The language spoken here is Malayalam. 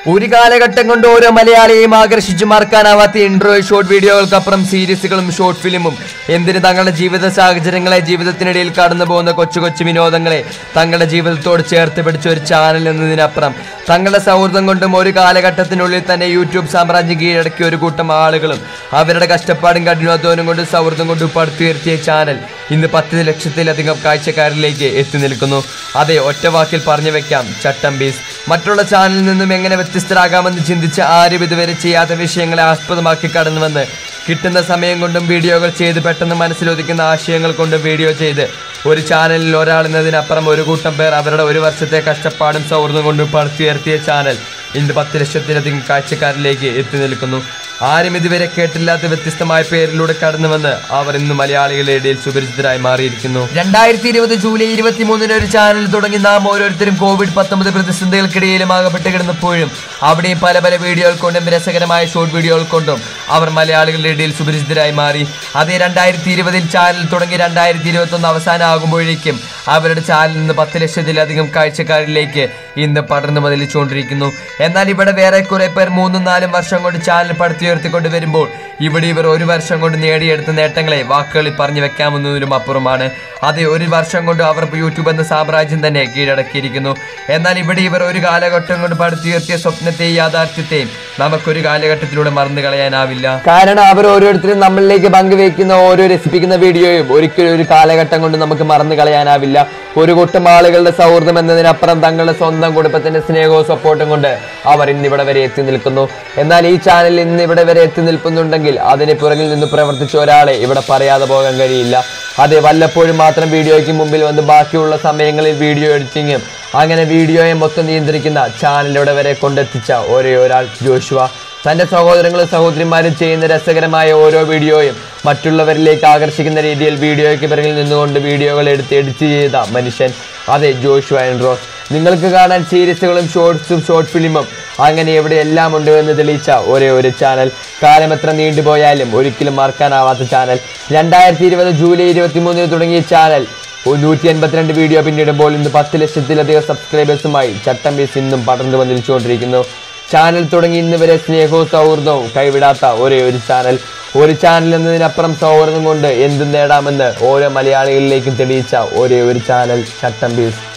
ഒരു കാലഘട്ടം കൊണ്ട് ഓരോ മലയാളിയെയും ആകർഷിച്ചു മറക്കാനാവാത്ത ഇൻട്രോ ഷോർട്ട് വീഡിയോകൾക്കപ്പുറം സീരീസുകളും ഷോർട്ട് ഫിലിമും എന്തിന് തങ്ങളുടെ ജീവിത സാഹചര്യങ്ങളെ ജീവിതത്തിനിടയിൽ കടന്നു പോകുന്ന കൊച്ചു കൊച്ചു വിനോദങ്ങളെ തങ്ങളുടെ ജീവിതത്തോട് ചേർത്ത് പിടിച്ച ഒരു ചാനൽ എന്നതിനപ്പുറം തങ്ങളുടെ സൗഹൃദം കൊണ്ടും ഒരു കാലഘട്ടത്തിനുള്ളിൽ തന്നെ യൂട്യൂബ് സാമ്രാജ്യം കീഴടക്കിയ ഒരു കൂട്ടം ആളുകളും അവരുടെ കഷ്ടപ്പാടും കഠിനാധ്വാനം കൊണ്ടും സൗഹൃദം കൊണ്ടും പടുത്തുയർത്തിയ ചാനൽ ഇന്ന് പത്ത് ലക്ഷത്തിലധികം കാഴ്ചക്കാരിലേക്ക് എത്തി നിൽക്കുന്നു അതെ ഒറ്റ വാക്കിൽ പറഞ്ഞു വെക്കാം ചട്ടം ബീസ് മറ്റുള്ള ചാനലിൽ നിന്നും എങ്ങനെ വ്യത്യസ്തരാകാമെന്ന് ചിന്തിച്ച് ആരും ഇതുവരെ ചെയ്യാത്ത വിഷയങ്ങളെ ആസ്പദമാക്കി കടന്നുവന്ന് കിട്ടുന്ന സമയം കൊണ്ടും വീഡിയോകൾ ചെയ്ത് പെട്ടെന്ന് മനസ്സിലൊതുക്കുന്ന ആശയങ്ങൾ കൊണ്ടും വീഡിയോ ചെയ്ത് ഒരു ചാനലിൽ ഒരാൾ എന്നതിനപ്പുറം ഒരു കൂട്ടം പേർ അവരുടെ ഒരു വർഷത്തെ കഷ്ടപ്പാടും സൗഹൃദം കൊണ്ടും പടുത്തുയർത്തിയ ചാനൽ ഇന്ന് പത്ത് ലക്ഷത്തിലധികം കാഴ്ചക്കാരിലേക്ക് എത്തി നിൽക്കുന്നു ആരും ഇതുവരെ കേട്ടില്ലാത്ത വ്യത്യസ്തമായ പേരിലൂടെ കടന്നുവന്ന് അവർ ഇന്ന് മലയാളികളുടെ ഇടയിൽ സുപരിചിതരായി മാറിയിരിക്കുന്നു രണ്ടായിരത്തി ഇരുപത് ജൂലൈ ഇരുപത്തി മൂന്നിന് ഒരു ചാനൽ തുടങ്ങി നാം ഓരോരുത്തരും കോവിഡ് പത്തൊമ്പത് പ്രതിസന്ധികൾക്കിടയിലും അകപ്പെട്ട് കിടന്നപ്പോഴും അവിടെയും പല പല വീഡിയോകൾ കൊണ്ടും രസകരമായ ഷോർട്ട് വീഡിയോകൾ കൊണ്ടും അവർ മലയാളികളുടെ ഇടയിൽ സുപരിചിതരായി മാറി അതേ രണ്ടായിരത്തി ഇരുപതിൽ ചാനൽ തുടങ്ങി രണ്ടായിരത്തി ഇരുപത്തി ഒന്ന് അവസാനമാകുമ്പോഴേക്കും അവരുടെ ചാനലിൽ നിന്ന് പത്ത് ലക്ഷത്തിലധികം കാഴ്ചക്കാരിലേക്ക് ഇന്ന് പടർന്നു മതിലിച്ചുകൊണ്ടിരിക്കുന്നു എന്നാൽ ഇവിടെ വേറെ കുറെ പേർ മൂന്നും നാലും വർഷം കൊണ്ട് ചാനൽ പടുത്തുയർത്തിക്കൊണ്ട് വരുമ്പോൾ ഇവിടെ ഇവർ ഒരു വർഷം കൊണ്ട് നേടിയെടുത്ത നേട്ടങ്ങളെ വാക്കുകളിൽ പറഞ്ഞു വെക്കാമെന്നതിനും അപ്പുറമാണ് അതെ ഒരു വർഷം കൊണ്ട് അവർ യൂട്യൂബ് എന്ന സാമ്രാജ്യം തന്നെ കീഴടക്കിയിരിക്കുന്നു എന്നാൽ ഇവിടെ ഇവർ ഒരു കാലഘട്ടം കൊണ്ട് പടുത്തുയർത്തിയ സ്വപ്നത്തെയും യാഥാർത്ഥ്യത്തെയും നമുക്കൊരു കാലഘട്ടത്തിലൂടെ മറന്നു കളയാനാവില്ല കാരണം അവർ ഓരോരുത്തരും നമ്മളിലേക്ക് പങ്കുവയ്ക്കുന്ന ഓരോ രസിപ്പിക്കുന്ന വീഡിയോയും ഒരിക്കലും ഒരു കാലഘട്ടം കൊണ്ട് നമുക്ക് മറന്നു കളയാനാവില്ല ഒരു കൂട്ടം ആളുകളുടെ സൗഹൃദം എന്നതിനപ്പുറം തങ്ങളുടെ സ്വന്തം കുടുംബത്തിന്റെ സ്നേഹവും സപ്പോർട്ടും കൊണ്ട് അവർ ഇന്നിവിടെ വരെ എത്തി നിൽക്കുന്നു എന്നാൽ ഈ ചാനൽ ഇന്ന് ഇവിടെ വരെ എത്തി നിൽക്കുന്നുണ്ടെങ്കിൽ അതിന് പുറകിൽ നിന്ന് പ്രവർത്തിച്ച ഒരാളെ ഇവിടെ പറയാതെ പോകാൻ കഴിയില്ല അതെ വല്ലപ്പോഴും മാത്രം വീഡിയോയ്ക്ക് മുമ്പിൽ വന്ന് ബാക്കിയുള്ള സമയങ്ങളിൽ വീഡിയോ എഡിറ്റിങ്ങും അങ്ങനെ വീഡിയോയെ മൊത്തം നിയന്ത്രിക്കുന്ന ചാനൽ ഇവിടെ വരെ കൊണ്ടെത്തിച്ച ഒരേ ഒരാൾ ജോഷുവ തന്റെ സഹോദരങ്ങളും സഹോദരിമാരും ചെയ്യുന്ന രസകരമായ ഓരോ വീഡിയോയും മറ്റുള്ളവരിലേക്ക് ആകർഷിക്കുന്ന രീതിയിൽ വീഡിയോയ്ക്ക് പിറകിൽ നിന്നുകൊണ്ട് വീഡിയോകൾ എടുത്ത് എഡിറ്റ് ചെയ്ത മനുഷ്യൻ അതെ ജോഷു ആൻഡ്രോസ് നിങ്ങൾക്ക് കാണാൻ സീരീസുകളും ഷോർട്സും ഷോർട്ട് ഫിലിമും അങ്ങനെ എവിടെ എല്ലാം ഉണ്ട് എന്ന് തെളിയിച്ച ഒരേ ഒരു ചാനൽ കാലം എത്ര നീണ്ടുപോയാലും ഒരിക്കലും മറക്കാനാവാത്ത ചാനൽ രണ്ടായിരത്തി ഇരുപത് ജൂലൈ ഇരുപത്തി മൂന്നിന് തുടങ്ങിയ ചാനൽ നൂറ്റി എൺപത്തിരണ്ട് വീഡിയോ പിന്നിടുമ്പോൾ ഇന്ന് പത്ത് ലക്ഷത്തിലധികം സബ്സ്ക്രൈബേഴ്സുമായി ചട്ടം ബീസ് ഇന്നും പടർന്നു വന്നിരിച്ചുകൊണ്ടിരിക്കുന്നു ചാനൽ തുടങ്ങി ഇന്ന് വരെ സ്നേഹവും സൗഹൃദവും കൈവിടാത്ത ഒരേ ഒരു ചാനൽ ഒരു ചാനൽ എന്നതിനപ്പുറം സൗഹൃദം കൊണ്ട് എന്തും നേടാമെന്ന് ഓരോ മലയാളികളിലേക്കും തെളിയിച്ച ഒരേ ഒരു ചാനൽ ചട്ടം ബീസ്